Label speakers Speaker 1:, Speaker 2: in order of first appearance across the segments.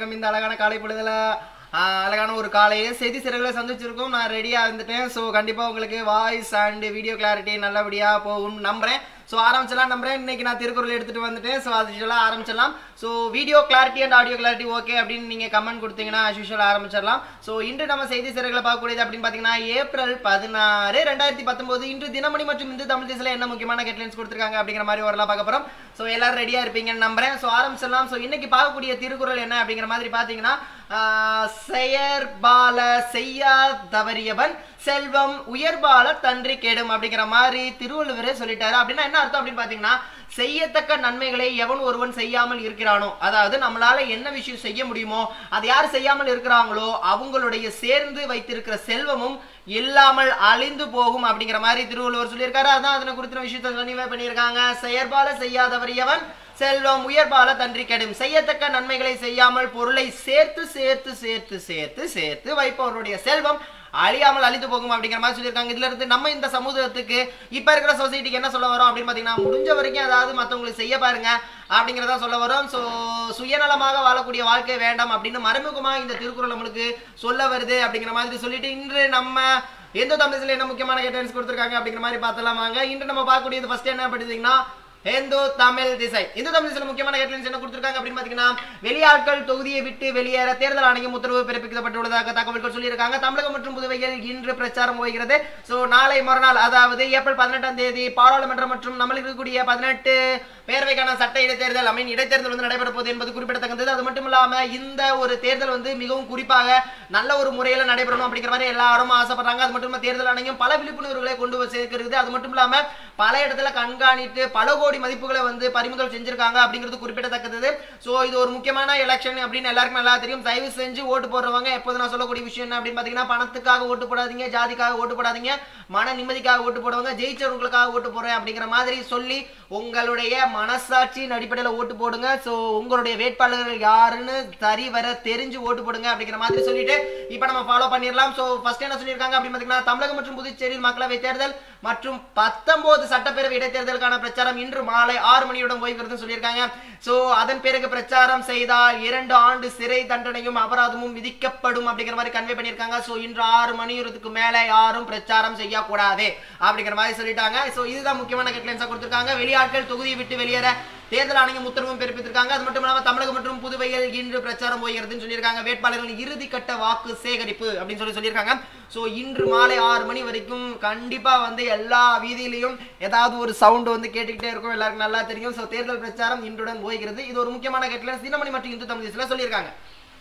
Speaker 1: நம்ம இந்த அழகான காலை பொழுதுல ஆஹ், அழகான ஒரு காலையை செய்தி சிறகுல சந்திச்சிருக்கோம் நான் ரெடியா இருந்துட்டேன் ஸோ கண்டிப்பா உங்களுக்கு வாய்ஸ் அண்ட் வீடியோ கிளாரிட்டி நல்லபடியா போகும் நம்புறேன் ஸோ ஆரம்பிச்சலாம் நம்புறேன் இன்னைக்கு நான் திருக்குறள் எடுத்துட்டு வந்துட்டேன் ஸோ அது யூஸ்வலாக ஆரம்பிச்சிடலாம் so video clarity and audio clarity okay அப்படின்னு நீங்க கமெண்ட் கொடுத்தீங்கன்னா as usual ஆரம்பிச்சிடலாம் ஸோ இன்று நம்ம செய்தி சிறகுல பார்க்கக்கூடியது அப்படின்னு பார்த்தீங்கன்னா ஏப்ரல் பதினாறு ரெண்டாயிரத்தி பத்தொன்பது இன்று தினமணி மற்றும் இந்து தமிழ் தேசியில் என்ன முக்கியமான ஹெட்லைன்ஸ் கொடுத்துருக்காங்க அப்படிங்கிற மாதிரி வரலாம் பார்க்க போறோம் ஸோ எல்லாரும் ரெடியா இருப்பீங்கன்னு நம்புறேன் ஸோ ஆரம்பிச்சிடலாம் ஸோ இன்னைக்கு பார்க்கக்கூடிய திருக்குறள் என்ன அப்படிங்கிற மாதிரி பார்த்தீங்கன்னா ஆஹ், செயற்பால செய்யா தவறியவன் செல்வம் உயர்பால தன்றி கெடும் அப்படிங்கிற மாதிரி திருவள்ளுவரே சொல்லிட்டாரு அப்படின்னா என்ன அர்த்தம் அப்படின்னு பாத்தீங்கன்னா செய்யத்தக்க நன்மைகளை எவன் ஒருவன் செய்யாமல் இருக்கிறானோ அதாவது நம்மளால என்ன விஷயம் செய்ய முடியுமோ அது யார் செய்யாமல் இருக்கிறாங்களோ அவங்களுடைய சேர்ந்து வைத்திருக்கிற செல்வமும் இல்லாமல் அழிந்து போகும் அப்படிங்கிற மாதிரி திருவள்ளுவர் சொல்லியிருக்காரு அதான் அதனை குறித்த விஷயத்தை சொன்னிவே பண்ணியிருக்காங்க செயற்பால செய்யாதவர் எவன் செல்வம் உயர்பால தன்றி கெடும் செய்யத்தக்க நன்மைகளை செய்யாமல் பொருளை சேர்த்து சேர்த்து சேர்த்து சேர்த்து சேர்த்து வைப்பவருடைய செல்வம் அழியாமல் அழிந்து போகும் அப்படிங்கிற மாதிரி சொல்லியிருக்காங்க இதுல இருந்து நம்ம இந்த சமூகத்துக்கு இப்ப இருக்கிற சொசைட்டிக்கு என்ன சொல்ல வரோம் அப்படின்னு பாத்தீங்கன்னா முடிஞ்ச வரைக்கும் அதாவது மத்தவங்களுக்கு செய்ய பாருங்க அப்படிங்கிறத சொல்ல வரோம் ஸோ சுயநலமாக வாழக்கூடிய வாழ்க்கை வேண்டாம் அப்படின்னு மறைமுகமா இந்த திருக்குறள் நம்மளுக்கு சொல்ல வருது அப்படிங்கிற மாதிரி சொல்லிட்டு இன்று நம்ம எந்த தமிழ்ல என்ன முக்கியமான கைடன்ஸ் கொடுத்துருக்காங்க அப்படிங்கிற மாதிரி பார்த்தலாம் வாங்க இன்று நம்ம பார்க்கக்கூடியது ஃபர்ஸ்ட் என்ன படித்தீங்கன்னா இந்து தமிழ் திசை இந்து தமிழ் திசையில முக்கியமான ஹெட்லைன்ஸ் என்ன கொடுத்திருக்காங்க அப்படின்னு பாத்தீங்கன்னா வெளியாட்கள் தொகுதியை விட்டு வெளியேற தேர்தல் ஆணையம் உத்தரவு பிறப்பிக்கப்பட்டுள்ளதாக தகவல்கள் சொல்லியிருக்காங்க தமிழகம் மற்றும் புதுவையில் இன்று பிரச்சாரம் போகிறது சோ நாளை மறுநாள் அதாவது ஏப்ரல் பதினெட்டாம் தேதி பாராளுமன்றம் மற்றும் நம்மளுக்கு இருக்கக்கூடிய பதினெட்டு பேரவைக்கான சட்ட இடைத்தேர்தல் ஐ மீன் இடைத்தேர்தல் வந்து நடைபெற போகுது என்பது குறிப்பிடத்தக்கது அது மட்டும் இல்லாம இந்த ஒரு தேர்தல் வந்து மிகவும் குறிப்பாக நல்ல ஒரு முறையில நடைபெறணும் அப்படிங்கிற மாதிரி எல்லாரும் ஆசைப்படுறாங்க அது மட்டும் இல்லாம தேர்தல் ஆணையம் பல விழிப்புணர்வுகளை கொண்டு வந்து சேர்க்கிறது அது மட்டும் இல்லாம பல இடத்துல கண்காணித்து பல கோடி மதிப்புகளை வந்து பறிமுதல் செஞ்சிருக்காங்க அப்படிங்கிறது குறிப்பிடத்தக்கது சோ இது ஒரு முக்கியமான எலெக்ஷன் அப்படின்னு எல்லாருக்கும் நல்லா தெரியும் தயவு செஞ்சு ஓட்டு போடுறவங்க எப்போது நான் சொல்லக்கூடிய விஷயம் என்ன அப்படின்னு பாத்தீங்கன்னா பணத்துக்காக ஓட்டு போடாதீங்க ஜாதிக்காக ஓட்டு போடாதீங்க மன நிம்மதிக்காக ஓட்டு போடுவாங்க ஜெயிச்சவங்களுக்காக ஓட்டு போடுறேன் அப்படிங்கிற மாதிரி சொல்லி உங்களுடைய மனசாட்சியின் அடிப்படையில் ஓட்டு போடுங்க ஸோ உங்களுடைய வேட்பாளர்கள் யாருன்னு சரி வர தெரிஞ்சு ஓட்டு போடுங்க அப்படிங்கிற மாதிரி சொல்லிட்டு இப்போ நம்ம ஃபாலோ பண்ணிடலாம் ஸோ ஃபர்ஸ்ட் என்ன சொல்லியிருக்காங்க அப்படின்னு பார்த்தீங்கன்னா தமிழகம் மற்றும் புதுச்சேரியில் மக்களவை தேர்தல் மற்றும் பத்தொன்பது சட்டப்பேரவை இடைத்தேர்தலுக்கான பிரச்சாரம் இன்று மாலை ஆறு மணியுடன் ஓய்வுறுதுன்னு சொல்லியிருக்காங்க ஸோ அதன் பிறகு பிரச்சாரம் செய்தால் இரண்டு ஆண்டு சிறை தண்டனையும் அபராதமும் விதிக்கப்படும் அப்படிங்கிற மாதிரி கன்வே பண்ணியிருக்காங்க ஸோ இன்று ஆறு மணிக்கு மேலே யாரும் பிரச்சாரம் செய்யக்கூடாது அப்படிங்கிற மாதிரி சொல்லிட்டாங்க ஸோ இதுதான் முக்கியமான ஹெட்லைன்ஸாக கொடுத்துருக்காங்க வெளியாட்கள் தொகுதியை விட்டு வெளியேற தேர்தல் ஆணையம் உத்தரவும் பிறப்பித்திருக்காங்க அது மட்டும் இல்லாம தமிழகம் மற்றும் புதுவையில் இன்று பிரச்சாரம் போகிறதுன்னு சொல்லியிருக்காங்க வேட்பாளர்களின் இறுதி கட்ட வாக்கு சேகரிப்பு அப்படின்னு சொல்லி சொல்லியிருக்காங்க ஸோ இன்று மாலை ஆறு மணி வரைக்கும் கண்டிப்பா வந்து எல்லா வீதியிலையும் ஏதாவது ஒரு சவுண்ட் வந்து கேட்டுக்கிட்டே இருக்கும் எல்லாருக்கும் நல்லா தெரியும் ஸோ தேர்தல் பிரச்சாரம் இன்றுடன் போகிறது இது ஒரு முக்கியமான ஹெட்லைன்ஸ் தினமணி மற்றும் இந்து தமிழ் தேசியத்தில் சொல்லியிருக்காங்க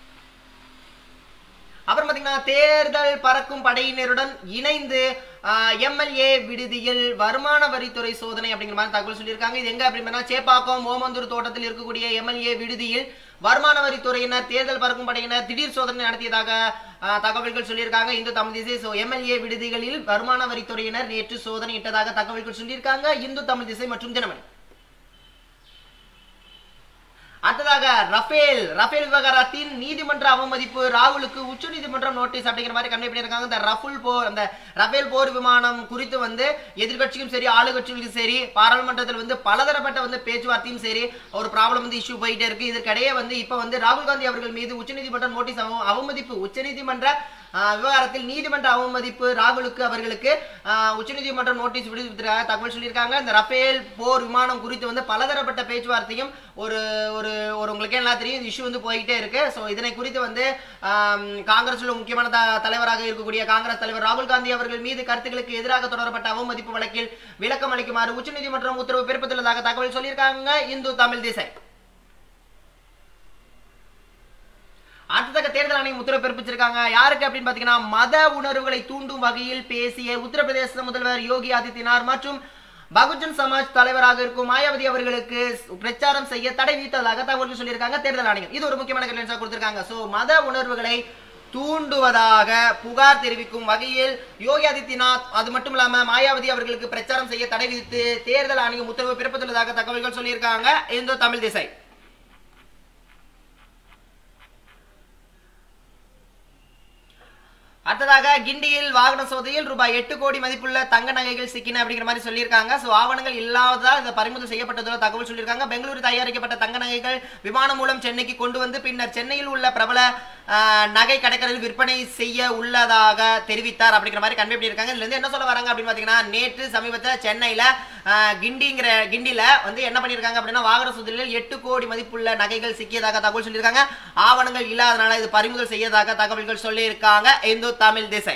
Speaker 1: அப்புறம் பாத்தீங்கன்னா தேர்தல் பறக்கும் படையினருடன் இணைந்து எம்எல்ஏ விடுதியில் வருமான வரித்துறை சோதனை அப்படிங்கிற மாதிரி தகவல் சொல்லியிருக்காங்க இது எங்க அப்படின்னா சேப்பாக்கம் ஓமந்தூர் தோட்டத்தில் இருக்கக்கூடிய எம்எல்ஏ விடுதியில் வருமான வரித்துறையினர் தேர்தல் பறக்கும் படையினர் திடீர் சோதனை நடத்தியதாக ஆஹ், தகவல்கள் சொல்லியிருக்காங்க இந்து தமிழ் திசை ஸோ எம்எல்ஏ விடுதிகளில் வருமான வரித்துறையினர் நேற்று சோதனை இட்டதாக தகவல்கள் சொல்லியிருக்காங்க இந்து தமிழ் திசை மற்றும் தினமணி அடுத்ததாக ரஃபேல் ரஃபேல் விவகாரத்தின் நீதிமன்ற அவமதிப்பு ராகுலுக்கு உச்சநீதிமன்றம் நோட்டீஸ் அப்படிங்கிற மாதிரி கன்வே பண்ணியிருக்காங்க இந்த ரஃபுல் போர் அந்த ரஃபேல் போர் விமானம் குறித்து வந்து எதிர்க்கட்சிக்கும் சரி ஆளுங்கட்சிகளுக்கும் சரி பாராளுமன்றத்தில் வந்து பலதரப்பட்ட வந்து பேச்சுவார்த்தையும் சரி ஒரு ப்ராப்ளம் வந்து இஷ்யூ போயிட்டே இருக்கு இதற்கிடையே வந்து இப்போ வந்து ராகுல் காந்தி அவர்கள் மீது உச்சநீதிமன்றம் நோட்டீஸ் அவ- அவமதிப்பு உச்சநீதிமன்ற ஆஹ், விவகாரத்தில் நீதிமன்ற அவமதிப்பு ராகுலுக்கு அவர்களுக்கு ஆஹ், உச்சநீதிமன்றம் நோட்டீஸ் விடுத்திருக்காங்க தகவல் சொல்லியிருக்காங்க இந்த ரஃபேல் போர் விமானம் குறித்து வந்து பலதரப்பட்ட பேச்சுவார்த்தையும் ஒரு ஒரு ஒரு உங்களுக்கே நல்லா தெரியும் இஷ்யூ வந்து போய்கிட்டே இருக்கு ஸோ இதனை குறித்து வந்து ஆம், காங்கிரஸ்ல முக்கியமான த- தலைவராக இருக்கக்கூடிய காங்கிரஸ் தலைவர் ராகுல் காந்தி அவர்கள் மீது கருத்துக்களுக்கு எதிராக தொடரப்பட்ட அவமதிப்பு வழக்கில் விளக்கம் அளிக்குமாறு உச்சநீதிமன்றம் உத்தரவு பிறப்பித்துள்ளதாக தகவல் சொல்லியிருக்காங்க இந்து தமிழ் திசை அடுத்ததாக தேர்தல் ஆணையம் உத்தரவு பிறப்பிச்சிருக்காங்க யாருக்கு அப்படின்னு பாத்தீங்கன்னா மத உணர்வுகளை தூண்டும் வகையில் பேசிய உத்தரப்பிரதேச முதல்வர் யோகி ஆதித்யநாத் மற்றும் பகுஜன் சமாஜ் தலைவராக இருக்கும் மாயாவதி அவர்களுக்கு பிரச்சாரம் செய்ய தடை விதித்ததாக தகவல்கள் சொல்லியிருக்காங்க தேர்தல் ஆணையம் இது ஒரு முக்கியமான கைட்லைன்ஸாக கொடுத்திருக்காங்க சோ மத உணர்வுகளை தூண்டுவதாக புகார் தெரிவிக்கும் வகையில் யோகி ஆதித்யநாத் அது மட்டும் இல்லாம மாயாவதி அவர்களுக்கு பிரச்சாரம் செய்ய தடை விதித்து தேர்தல் ஆணையம் உத்தரவு பிறப்பித்துள்ளதாக தகவல்கள் சொல்லியிருக்காங்க இந்து தமிழ் திசை அடுத்ததாக கிண்டியில் வாகன சோதனையில் ரூபாய் எட்டு கோடி மதிப்புள்ள தங்க நகைகள் சிக்கின அப்படிங்கிற மாதிரி சொல்லியிருக்காங்க ஸோ ஆவணங்கள் இல்லாததால் இந்த பறிமுதல் செய்யப்பட்டதோட தகவல் சொல்லியிருக்காங்க பெங்களூரு தயாரிக்கப்பட்ட தங்க நகைகள் விமானம் மூலம் சென்னைக்கு கொண்டு வந்து பின்னர் சென்னையில் உள்ள பிரபல ஆஹ், நகை கடைகளில் விற்பனை செய்ய உள்ளதாக தெரிவித்தார் அப்படிங்கிற மாதிரி கன்வே பண்ணியிருக்காங்க இதுல இருந்து என்ன சொல்ல வராங்க அப்படின்னு பார்த்தீங்கன்னா நேற்று சமீபத்தில் சென்னையில் ஆஹ், கிண்டிங்கிற கிண்டியில் வந்து என்ன பண்ணியிருக்காங்க அப்படின்னா வாகன சோதனையில் எட்டு கோடி மதிப்புள்ள நகைகள் சிக்கியதாக தகவல் சொல்லியிருக்காங்க ஆவணங்கள் இல்லாதனால இது பறிமுதல் செய்யதாக தகவல்கள் சொல்லியிருக்காங்க இந்து தமிழ் திசை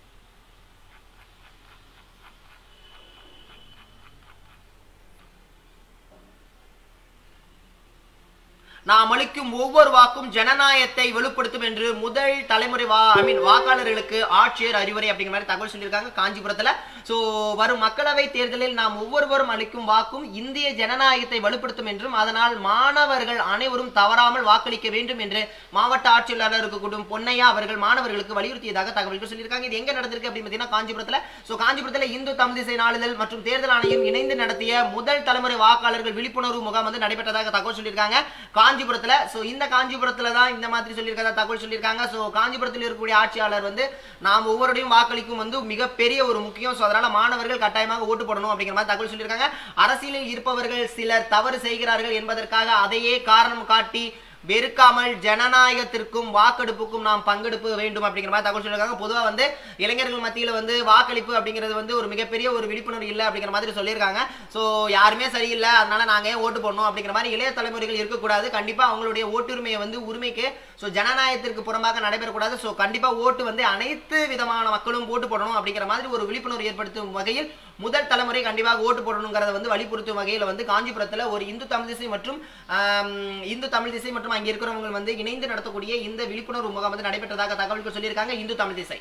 Speaker 1: நாம் அளிக்கும் ஒவ்வொரு வாக்கும் ஜனநாயகத்தை வெளிப்படுத்தும் என்று முதல் தலைமுறை வா ஐ மீன் வாக்காளர்களுக்கு ஆட்சியர் அறிவுரை அப்படிங்கிற மாதிரி தகவல் சொல்லியிருக்காங்க காஞ்சிபுரத்துல சோ வரும் மக்களவை தேர்தலில் நாம் ஒவ்வொருவரும் அளிக்கும் வாக்கும் இந்திய ஜனநாயகத்தை வலுப்படுத்தும் என்றும் அதனால் மாணவர்கள் அனைவரும் தவறாமல் வாக்களிக்க வேண்டும் என்று மாவட்ட ஆட்சியாளருக்கு கூடும் பொன்னையா அவர்கள் மாணவர்களுக்கு வலியுறுத்தியதாக தகவல்கள் சொல்லியிருக்காங்க இது எங்க நடந்திருக்கு அப்படின்னு பார்த்தீங்கன்னா காஞ்சிபுரத்துல சோ காஞ்சிபுரத்துல இந்து தமிழ் திசை நாளிதழ் மற்றும் தேர்தல் ஆணையம் இணைந்து நடத்திய முதல் தலைமுறை வாக்காளர்கள் விழிப்புணர்வு முகாம் வந்து நடைபெற்றதாக தகவல் சொல்லியிருக்காங்க காஞ்சிபுரத்துல சோ இந்த காஞ்சிபுரத்துல தான் இந்த மாதிரி சொல்லியிருக்கதா தகவல் சொல்லியிருக்காங்க சோ காஞ்சிபுரத்தில் இருக்கக்கூடிய ஆட்சியாளர் வந்து நாம் ஒவ்வொருடையும் வாக்களிக்கும் வந்து மிகப்பெரிய ஒரு முக்கியம் சோ அதனால மாணவர்கள் கட்டாயமாக ஓட்டு போடணும் அப்படிங்கிற மாதிரி தகவல் சொல்லியிருக்காங்க அரசியலில் இருப்பவர்கள் சிலர் தவறு செய்கிறார்கள் என்பதற்காக அதையே காரணம் காட்டி வெறுக்காமல் ஜனநாயகத்திற்கும் வாக்கெடுப்புக்கும் நாம் பங்கெடுப்பு வேண்டும் அப்படிங்கிற மாதிரி தகவல் சொல்லியிருக்காங்க பொதுவா வந்து இளைஞர்கள் மத்தியில வந்து வாக்களிப்பு அப்படிங்கிறது வந்து ஒரு மிகப்பெரிய ஒரு விழிப்புணர்வு இல்லை அப்படிங்கிற மாதிரி சொல்லியிருக்காங்க ஸோ யாருமே சரியில்லை அதனால நாங்க ஏன் ஓட்டு போடணும் அப்படிங்கிற மாதிரி இளைய தலைமுறைகள் இருக்கக்கூடாது கண்டிப்பா அவங்களுடைய ஓட்டுரிமையை வந்து உரிமைக்கு ஸோ ஜனநாயகத்திற்கு புறம்பாக நடைபெறக்கூடாது ஸோ கண்டிப்பா ஓட்டு வந்து அனைத்து விதமான மக்களும் ஓட்டு போடணும் அப்படிங்கிற மாதிரி ஒரு விழிப்புணர்வு ஏற்படுத்தும் வகையில் முதல் தலைமுறை கண்டிப்பாக ஓட்டு போடணுங்கிறத வந்து வலியுறுத்தும் வகையில் வந்து காஞ்சிபுரத்தில் ஒரு இந்து தமிழ் திசை மற்றும் ஆம், இந்து தமிழ் திசை மற்றும் அங்கே இருக்கிறவங்க வந்து இணைந்து நடத்தக்கூடிய இந்த விழிப்புணர்வு முகாம் வந்து நடைபெற்றதாக தகவல்கள் சொல்லியிருக்காங்க இந்து தமிழ் திசை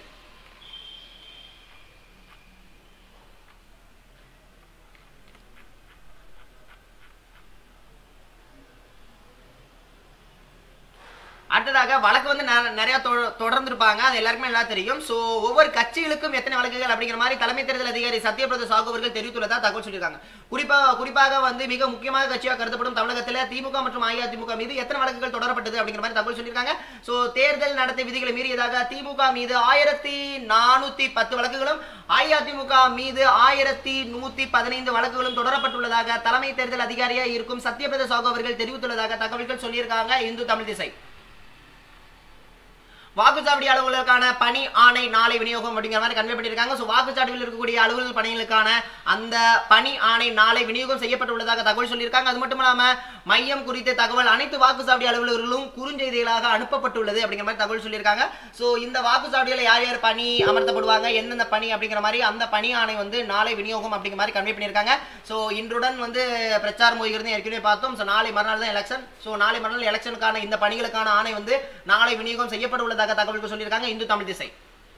Speaker 1: அடுத்ததாக வழக்கு வந்து நெ- நிறைய தொ- தொடர்ந்து இருப்பாங்க அது எல்லாருக்குமே நல்லா தெரியும் சோ ஒவ்வொரு கட்சிகளுக்கும் எத்தனை வழக்குகள் அப்படிங்கிற மாதிரி தலைமை தேர்தல் அதிகாரி சத்யபிரத சாகு அவர்கள் தெரிவித்துள்ளதா தகவல் சொல்லியிருக்காங்க குறிப்பாக குறிப்பாக வந்து மிக முக்கியமான கட்சியாக கருதப்படும் தமிழகத்தில் திமுக மற்றும் அஇஅதிமுக மீது எத்தனை வழக்குகள் தொடரப்பட்டது அப்படிங்கிற மாதிரி தகவல் சொல்லியிருக்காங்க சோ தேர்தல் நடத்தை விதிகளை மீறியதாக திமுக மீது ஆயிரத்தி நானூத்தி பத்து வழக்குகளும் அஇஅதிமுக மீது ஆயிரத்தி நூத்தி பதினைந்து வழக்குகளும் தொடரப்பட்டுள்ளதாக தலைமை தேர்தல் அதிகாரியாக இருக்கும் சத்யபிரத சாகு அவர்கள் தெரிவித்துள்ளதாக தகவல்கள் சொல்லியிருக்காங்க இந்து தமிழ் திசை வாக்குச்சாவடி அலுவலருக்கான பணி ஆணை நாளை விநியோகம் அப்படிங்கிற மாதிரி கன்வே பண்ணியிருக்காங்க ஸோ வாக்குச்சாவடியில் இருக்கக்கூடிய அலுவலர் பணிகளுக்கான அந்த பணி ஆணை நாளை விநியோகம் செய்யப்பட்டுள்ளதாக தகவல் சொல்லியிருக்காங்க அது மட்டும் இல்லாம மையம் குறித்த தகவல் அனைத்து வாக்குச்சாவடி அலுவலர்களும் குறுஞ்செய்திகளாக அனுப்பப்பட்டுள்ளது அப்படிங்கிற மாதிரி தகவல் சொல்லியிருக்காங்க ஸோ இந்த வாக்குச்சாவடியில் யார் யார் பணி அமர்த்தப்படுவாங்க எந்தெந்த பணி அப்படிங்கிற மாதிரி அந்த பணி ஆணை வந்து நாளை விநியோகம் அப்படிங்கிற மாதிரி கன்வே பண்ணியிருக்காங்க ஸோ இன்றுடன் வந்து பிரச்சாரம் போகிறது ஏற்கனவே பார்த்தோம் ஸோ நாளை மறுநாள் தான் எலெக்ஷன் ஸோ நாளை மறுநாள் எலெக்ஷனுக்கான இந்த பணிகளுக்கான ஆணை வந்து நாளை விநியோகம் செய்யப்பட உள்ளதாக தகவல்கள் சொல்லியிருக்காங்க இந்து தமிழ் திசை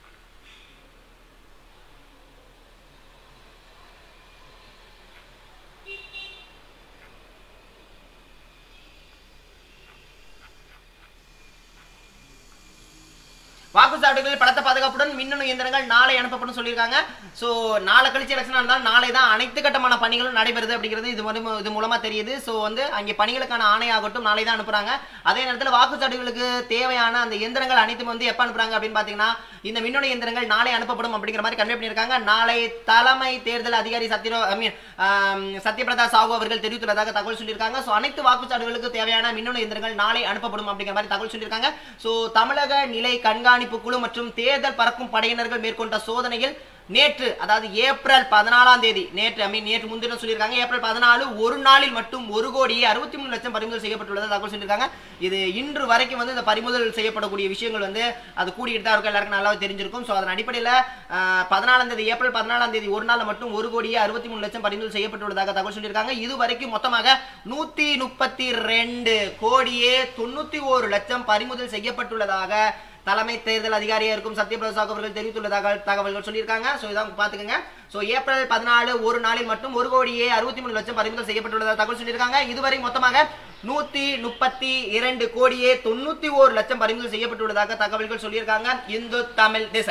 Speaker 1: வாக்குச்சாவடிகளில் பலத்த பாதுகாப்புடன் மின்னணு இயந்திரங்கள் நாளை அனுப்பப்படும் சொல்லியிருக்காங்க ஸோ நாளை கழிச்சு எலெக்ஷன் இருந்தால் நாளை தான் அனைத்து கட்டமான பணிகளும் நடைபெறுது அப்படிங்கிறது இது மூலமா இது மூலமா தெரியுது ஸோ வந்து அங்கே பணிகளுக்கான ஆணை ஆகட்டும் நாளை தான் அனுப்புறாங்க அதே நேரத்தில் வாக்குச்சாவடிகளுக்கு தேவையான அந்த எந்திரங்கள் அனைத்தும் வந்து எப்போ அனுப்புறாங்க அப்படின்னு பார்த்தீங்கன்னா இந்த மின்னணு இயந்திரங்கள் நாளை அனுப்பப்படும் அப்படிங்கிற மாதிரி கன்வே பண்ணியிருக்காங்க நாளை தலைமை தேர்தல் அதிகாரி சத்யரோ ஐ மீன் சத்யபிரதா சாஹூ அவர்கள் தெரிவித்துள்ளதாக தகவல் சொல்லியிருக்காங்க ஸோ அனைத்து வாக்குச்சாவடிகளுக்கு தேவையான மின்னணு இயந்திரங்கள் நாளை அனுப்பப்படும் அப்படிங்கிற மாதிரி தகவல் சொல்லியிருக்காங்க ஸோ தமிழக நிலை கண்காணிப்பு குழு மற்றும் தேர்தல் பறக்கும் படையினர்கள் மேற்கொண்ட சோதனையில் நேற்று அதாவது ஏப்ரல் பதினாலாம் தேதி நேற்று ஐ மீன் நேற்று முன்தினம் சொல்லியிருக்காங்க ஏப்ரல் பதினாலு ஒரு நாளில் மட்டும் ஒரு கோடியே அறுபத்தி மூணு லட்சம் பறிமுதல் செய்யப்பட்டுள்ளதாக தகவல் சொல்லியிருக்காங்க இது இன்று வரைக்கும் வந்து இந்த பறிமுதல் செய்யப்படக்கூடிய விஷயங்கள் வந்து அது கூடிட்டு தான் இருக்கும் எல்லாருக்கும் நல்லாவே தெரிஞ்சிருக்கும் ஸோ அதன் அடிப்படையில் பதினாலாம் தேதி ஏப்ரல் பதினாலாம் தேதி ஒரு நாள் மட்டும் ஒரு கோடியே அறுபத்தி மூணு லட்சம் பறிமுதல் செய்யப்பட்டுள்ளதாக தகவல் சொல்லியிருக்காங்க இது வரைக்கும் மொத்தமாக நூத்தி முப்பத்தி ரெண்டு கோடியே தொண்ணூத்தி ஒரு லட்சம் பறிமுதல் செய்யப்பட்டுள்ளதாக தலைமை தேர்தல் அதிகாரியா இருக்கும் சத்யபிரசாத் அவர்கள் தெரிவித்துள்ளதாக தகவல்கள் சொல்லியிருக்காங்க ஸோ இதான் பார்த்துக்கோங்க ஸோ ஏப்ரல் பதினாலு ஒரு நாளில் மட்டும் ஒரு கோடியே அறுபத்தி மூணு லட்சம் பறிமுதல் செய்யப்பட்டுள்ளதாக தகவல் சொல்லியிருக்காங்க இதுவரை மொத்தமாக நூத்தி முப்பத்தி இரண்டு கோடியே தொண்ணூத்தி ஒரு லட்சம் பறிமுதல் செய்யப்பட்டுள்ளதாக தகவல்கள் சொல்லியிருக்காங்க இந்து தமிழ் திசை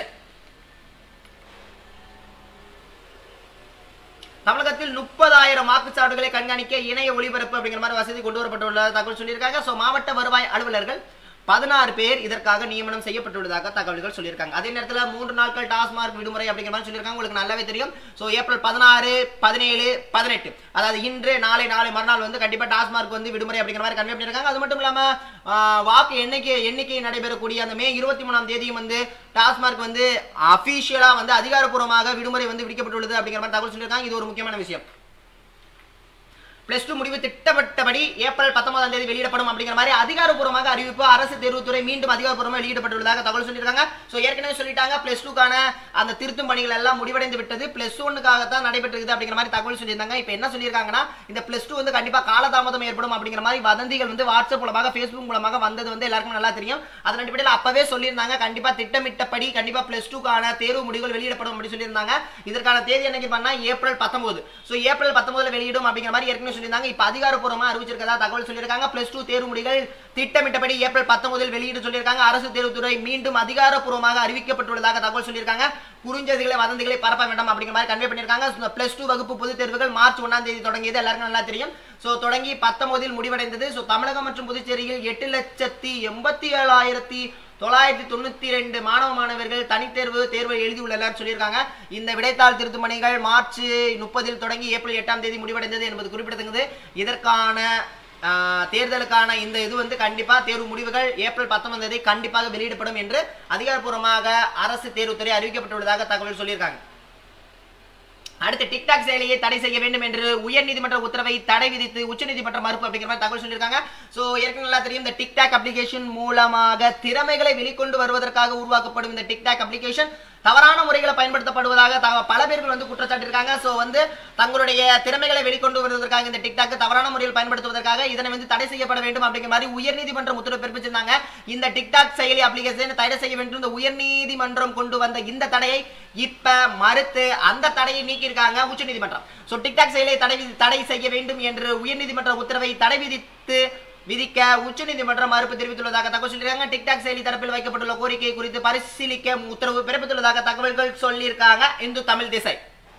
Speaker 1: தமிழகத்தில் முப்பதாயிரம் வாக்குச்சாவடிகளை கண்காணிக்க இணைய ஒளிபரப்பு அப்படிங்கிற மாதிரி வசதி கொண்டு வரப்பட்டுள்ள தகவல் சொல்லியிருக்காங்க ஸோ மாவட்ட வருவாய் அலுவலர்கள் பதினாறு பேர் இதற்காக நியமனம் செய்யப்பட்டுள்ளதாக தகவல்கள் சொல்லியிருக்காங்க அதே நேரத்தில் மூன்று நாட்கள் டாஸ்மார்க் விடுமுறை அப்படிங்கிற மாதிரி சொல்லியிருக்காங்க உங்களுக்கு நல்லாவே தெரியும் ஸோ ஏப்ரல் பதினாறு பதினேழு பதினெட்டு அதாவது இன்று நாளை நாளை மறுநாள் வந்து கண்டிப்பா டாஸ்மார்க் வந்து விடுமுறை அப்படிங்கிற மாதிரி கன்வே பண்ணியிருக்காங்க அது மட்டும் இல்லாம ஆஹ், வாக்கு எண்ணிக்கை எண்ணிக்கை நடைபெறக்கூடிய அந்த மே இருபத்தி மூணாம் தேதியும் வந்து டாஸ்மார்க் வந்து அபிஷியலா வந்து அதிகாரப்பூர்வமாக விடுமுறை வந்து விதிக்கப்பட்டுள்ளது அப்படிங்கிற மாதிரி தகவல் சொல்லியிருக்காங்க இது ஒரு முக்கியமான விஷயம் பிளஸ் டூ முடிவு திட்டமிட்டபடி ஏப்ரல் பத்தொன்பதாம் தேதி வெளியிடப்படும் அப்படிங்கிற மாதிரி அதிகாரப்பூர்வமாக அறிவிப்பு அரசு தேர்வுத்துறை மீண்டும் அதிகாரப்பூர்வமாக வெளியிடப்பட்டுள்ளதாக தகவல் சொல்லியிருக்காங்க ஸோ ஏற்கனவே சொல்லிட்டாங்க பிளஸ் டூக்கான அந்த திருத்தும் பணிகள் எல்லாம் முடிவடைந்து விட்டது பிளஸ் ஒன்னுக்காக தான் நடைபெற்றிருக்குது அப்படிங்கிற மாதிரி தகவல் சொல்லியிருந்தாங்க இப்போ என்ன சொல்லியிருக்காங்கன்னா இந்த பிளஸ் டூ வந்து கண்டிப்பா காலதாமதம் ஏற்படும் அப்படிங்கிற மாதிரி வதந்திகள் வந்து வாட்ஸ்அப் மூலமாக ஃபேஸ்புக் மூலமாக வந்தது வந்து எல்லாருக்கும் நல்லா தெரியும் அதன் அடிப்படையில் அப்பவே சொல்லியிருந்தாங்க கண்டிப்பா திட்டமிட்டபடி கண்டிப்பா பிளஸ் டூக்கான தேர்வு முடிவுகள் வெளியிடப்படும் அப்படின்னு சொல்லியிருந்தாங்க இதற்கான தேதி என்னைக்கு பண்ணா ஏப்ரல் பத்தொன்பது ஸோ ஏப்ரல் பத்தொன்பதுல வெளியிடும் அப்படிங்கிற மாதிரி ஏற்கனவே சொல்லியிருந்தாங்க இப்போ அதிகாரப்பூர்வமா அறிவிச்சிருக்கதா தகவல் சொல்லியிருக்காங்க பிளஸ் டூ தேர்வு முடிவுகள் திட்டமிட்டபடி ஏப்ரல் பத்தொன்பதில் வெளியிட சொல்லியிருக்காங்க அரசு தேர்வுத்துறை மீண்டும் அதிகாரப்பூர்வமாக அறிவிக்கப்பட்டுள்ளதாக தகவல் சொல்லியிருக்காங்க குறுஞ்செய்திகளை வதந்திகளை பரப்ப வேண்டாம் அப்படிங்கிற மாதிரி கன்வே பண்ணியிருக்காங்க பிளஸ் டூ வகுப்பு பொதுத் தேர்வுகள் மார்ச் ஒன்றாம் தேதி தொடங்கியது எல்லாருக்கும் நல்லா தெரியும் ஸோ தொடங்கி பத்தொன்பதில் முடிவடைந்தது ஸோ தமிழகம் மற்றும் புதுச்சேரியில் எட்டு லட்சத்தி எண்பத்தி ஏழாயிரத்தி தொள்ளாயிரத்தி தொண்ணூத்தி ரெண்டு மாணவ மாணவர்கள் தனித்தேர்வு தேர்வை எழுதியுள்ளனர் சொல்லியிருக்காங்க இந்த விடைத்தாள் திருத்தும் பணிகள் மார்ச் முப்பதில் தொடங்கி ஏப்ரல் எட்டாம் தேதி முடிவடைந்தது என்பது குறிப்பிடத்தக்கது இதற்கான ஆஹ், தேர்தலுக்கான இந்த இது வந்து கண்டிப்பா தேர்வு முடிவுகள் ஏப்ரல் பத்தொன்பதாம் தேதி கண்டிப்பாக வெளியிடப்படும் என்று அதிகாரப்பூர்வமாக அரசு தேர்வுத்துறை அறிவிக்கப்பட்டுள்ளதாக தகவல் சொல்லியிருக்காங்க அடுத்து டிக்டாக் செயலியை தடை செய்ய வேண்டும் என்று உயர்நீதிமன்ற உத்தரவை தடை விதித்து உச்சநீதிமன்றம் மறுப்பு அப்படிங்கிற மாதிரி தகவல் சொல்லியிருக்காங்க சோ ஏற்கனவே நல்லா தெரியும் இந்த டிக்டாக் அப்ளிகேஷன் மூலமாக திறமைகளை வெளிக்கொண்டு வருவதற்காக உருவாக்கப்படும் இந்த டிக்டாக் அப்ளிகேஷன் தவறான முறைகளை பயன்படுத்தப்படுவதாக தக- பல பேர்கள் வந்து குற்றச்சாட்டிருக்காங்க சோ வந்து தங்களுடைய திறமைகளை வெளிக்கொண்டு வருவதற்காக இந்த டிக்டாக் தவறான முறையில் பயன்படுத்துவதற்காக இதனை வந்து தடை செய்யப்பட வேண்டும் அப்படிங்கிற மாதிரி உயர்நீதிமன்றம் உத்தரவு பிறப்பிச்சிருந்தாங்க இந்த டிக்டாக் செயலி அப்ளிகேஷன் தடை செய்ய வேண்டும் இந்த உயர்நீதிமன்றம் கொண்டு வந்த இந்த தடையை இப்ப மறுத்து அந்த தடையை நீக்கியிருக்காங்க உச்சநீதிமன்றம் சோ டிக்டாக் செயலை தடை விதி- தடை செய்ய வேண்டும் என்று உயர்நீதிமன்ற உத்தரவை தடை விதித்து விதிக்க உச்சநீதிமன்றம் மறுப்பு தெரிவித்துள்ளதாக தகவல் சொல்லியிருக்காங்க டிக்டாக் செயலி தரப்பில் வைக்கப்பட்டுள்ள கோரிக்கை குறித்து பரிசீலிக்க உத்தரவு பிறப்பித்துள்ளதாக தகவல்கள் சொல்லியிருக்காங்க இந்து தமிழ் திசை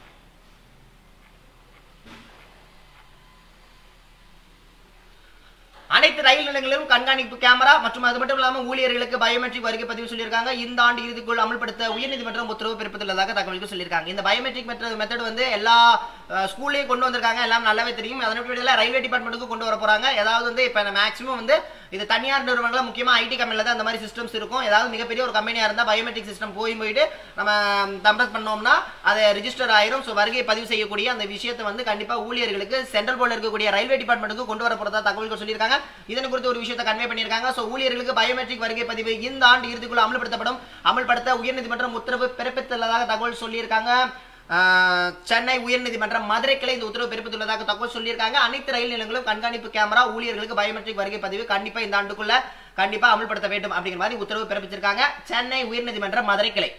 Speaker 1: அனைத்து ரயில் நிலையங்களிலும் கண்காணிப்பு கேமரா மற்றும் அது மட்டும் இல்லாமல் ஊழியர்களுக்கு பயோமெட்ரிக் வருகை பதிவு சொல்லியிருக்காங்க இந்த ஆண்டு இறுதிக்குள் அமல்படுத்த உயர்நீதிமன்றம் உத்தரவு பிறப்பித்துள்ளதாக தகவல்கள் சொல்லியிருக்காங்க இந்த பயோமெட்ரிக் மெத்தட் வந்து எல்லா அஹ், ஸ்கூல்லையும் கொண்டு வந்திருக்காங்க எல்லாம் நல்லாவே தெரியும் அதன் அடிப்படையில் ரயில்வே டிபார்ட்மெண்ட்டுக்கு கொண்டு வர போறாங்க ஏதாவது வந்து இப்போ மேக்ஸிமம் வந்து இது தனியார் நிறுவனங்கள் முக்கியமா ஐடி கம்பெனில தான் அந்த மாதிரி சிஸ்டம்ஸ் இருக்கும் ஏதாவது மிகப்பெரிய ஒரு கம்பெனியா இருந்தா பயோமெட்ரிக் சிஸ்டம் போய் போயிட்டு நம்ம தம்பஸ் பண்ணோம்னா அதை ரிஜிஸ்டர் ஆயிரும் ஸோ வருகை பதிவு செய்யக்கூடிய அந்த விஷயத்தை வந்து கண்டிப்பா ஊழியர்களுக்கு சென்ட்ரல் போர்டில் இருக்கக்கூடிய ரயில்வே டிபார்ட்மெண்ட்டுக்கு கொண்டு வர போறதா தகவல்கள் சொல்லியிருக்காங்க இதனை குறித்து ஒரு விஷயத்தை கன்வே பண்ணியிருக்காங்க ஸோ ஊழியர்களுக்கு பயோமெட்ரிக் வருகை பதிவு இந்த ஆண்டு இறுதிக்குள்ள அமல்படுத்தப்படும் அமல்படுத்த உயர்நீதிமன்றம் உத்தரவு பிறப்பித்துள்ளதாக தகவல் சொல்லியிருக்காங்க ஆஹ், சென்னை உயர்நீதிமன்றம் மதுரை கிளை இந்த உத்தரவு பிறப்பித்துள்ளதாக தகவல் சொல்லியிருக்காங்க அனைத்து ரயில் நிலையங்களும் கண்காணிப்பு கேமரா ஊழியர்களுக்கு பயோமெட்ரிக் வருகை பதிவு கண்டிப்பா இந்த ஆண்டுக்குள்ள கண்டிப்பா அமல்படுத்த வேண்டும் அப்படிங்கிற மாதிரி உத்தரவு பிறப்பிச்சிருக்காங்க சென்னை உயர்நீதிமன்றம் மதுரை கிளை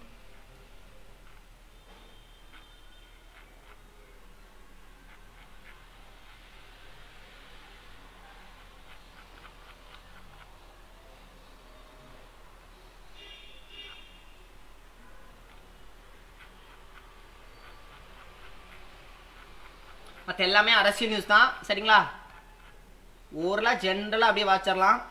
Speaker 1: மற்ற எல்லாமே அரசியல் நியூஸ் தான் சரிங்களா ஊரில் ஜென்ரலாக அப்படியே வாச்சிடலாம்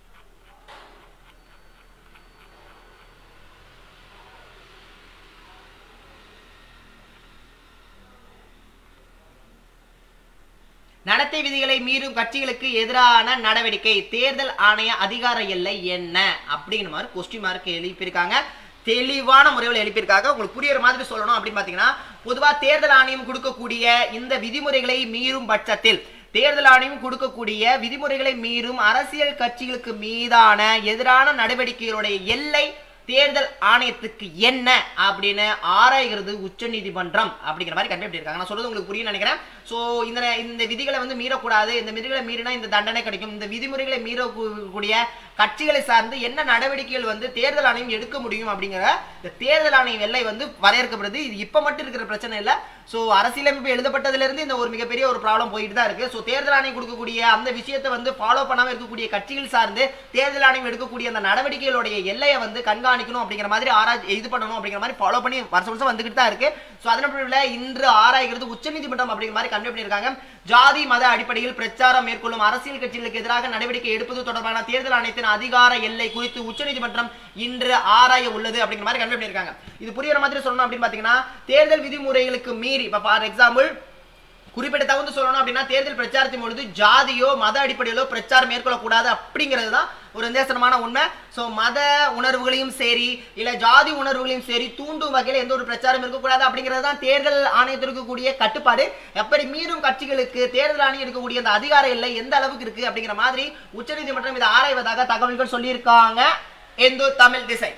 Speaker 1: நடத்தை விதிகளை மீறும் கட்சிகளுக்கு எதிரான நடவடிக்கை தேர்தல் ஆணைய அதிகார எல்லை என்ன அப்படிங்கிற மாதிரி கொஸ்டின் மார்க் எழுப்பியிருக்காங்க தெளிவான முறையில் எழுப்பியிருக்காங்க உங்களுக்கு புரியுற மாதிரி சொல்லணும் அப்படின்னு பார்த்தீங்கன்னா பொதுவாக தேர்தல் ஆணையம் கொடுக்கக்கூடிய இந்த விதிமுறைகளை மீறும் பட்சத்தில் தேர்தல் ஆணையம் கொடுக்கக்கூடிய விதிமுறைகளை மீறும் அரசியல் கட்சிகளுக்கு மீதான எதிரான நடவடிக்கைகளுடைய எல்லை தேர்தல் ஆணையத்துக்கு என்ன அப்படின்னு ஆராய்கிறது உச்ச நீதிமன்றம் அப்படிங்கிற மாதிரி கண்டுபிடி இருக்காங்க நான் சொல்றது உங்களுக்கு புரியும் நினைக்கிறேன் சோ இந்த இந்த விதிகளை வந்து மீறக்கூடாது இந்த விதிகளை மீறினா இந்த தண்டனை கிடைக்கும் இந்த விதிமுறைகளை மீறக்கூடிய கட்சிகளை சார்ந்து என்ன நடவடிக்கைகள் வந்து தேர்தல் ஆணையம் எடுக்க முடியும் அப்படிங்கிற இந்த தேர்தல் ஆணையம் எல்லை வந்து வரையறுக்கப்படுது இது இப்ப மட்டும் இருக்கிற பிரச்சனை இல்ல ஸோ அரசியலமைப்பு எழுதப்பட்டதுல இருந்து இந்த ஒரு மிகப்பெரிய ஒரு ப்ராப்ளம் போயிட்டு தான் இருக்கு ஸோ தேர்தல் ஆணையம் கொடுக்கக்கூடிய அந்த விஷயத்தை வந்து ஃபாலோ பண்ணாம இருக்கக்கூடிய கட்சிகள் சார்ந்து தேர்தல் ஆணையம் எடுக்கக்கூடிய அந்த நடவடிக்கைகளுடைய எல்லையை வந்து கண்காணிக்கணும் அப்படிங்கிற மாதிரி ஆராய்ச்சி இது பண்ணணும் அப்படிங்கிற மாதிரி ஃபாலோ பண்ணி வருஷம் வருஷம் வந்துகிட்டு தான் இருக்கு ஸோ அதன் இன்று ஆராய்கிறது உச்சநீதிமன்றம் அப்படிங்கிற மாதிரி கன்வே பண்ணியிருக்காங்க ஜாதி மத அடிப்படையில் பிரச்சாரம் மேற்கொள்ளும் அரசியல் கட்சிகளுக்கு எதிராக நடவடிக்கை எடுப்பது தொடர்பான தேர்தல் ஆணையத்தின் அதிகார எல்லை குறித்து உச்சநீதிமன்றம் இன்று ஆராய உள்ளது அப்படிங்கிற மாதிரி கன்வே பண்ணியிருக்காங்க இது புரியுற மாதிரி சொல்லணும் அப்படின்னு பாத்தீங்கன்னா தேர்தல் விதிமுறைகளுக்கு மீறி இப்ப ஃபார் எக்ஸாம்பிள் குறிப்பிட்ட தகுந்து சொல்லணும் அப்படின்னா தேர்தல் பிரச்சாரத்தின் பொழுது ஜாதியோ மத அடிப்படையிலோ பிரச்சாரம் மேற்கொள்ளக்கூடாது அப்படிங்கிறது தான் ஒரு நிதர்சனமான உண்மை ஸோ மத உணர்வுகளையும் சரி இல்ல ஜாதி உணர்வுகளையும் சரி தூண்டும் வகையில் எந்த ஒரு பிரச்சாரம் இருக்கக்கூடாது அப்படிங்கிறது தான் தேர்தல் ஆணையத்திற்கு இருக்கக்கூடிய கட்டுப்பாடு எப்படி மீறும் கட்சிகளுக்கு தேர்தல் ஆணையம் இருக்கக்கூடிய அந்த அதிகார எல்லை எந்த அளவுக்கு இருக்கு அப்படிங்கிற மாதிரி உச்சநீதிமன்றம் இதை ஆராய்வதாக தகவல்கள் சொல்லியிருக்காங்க இந்து தமிழ் திசை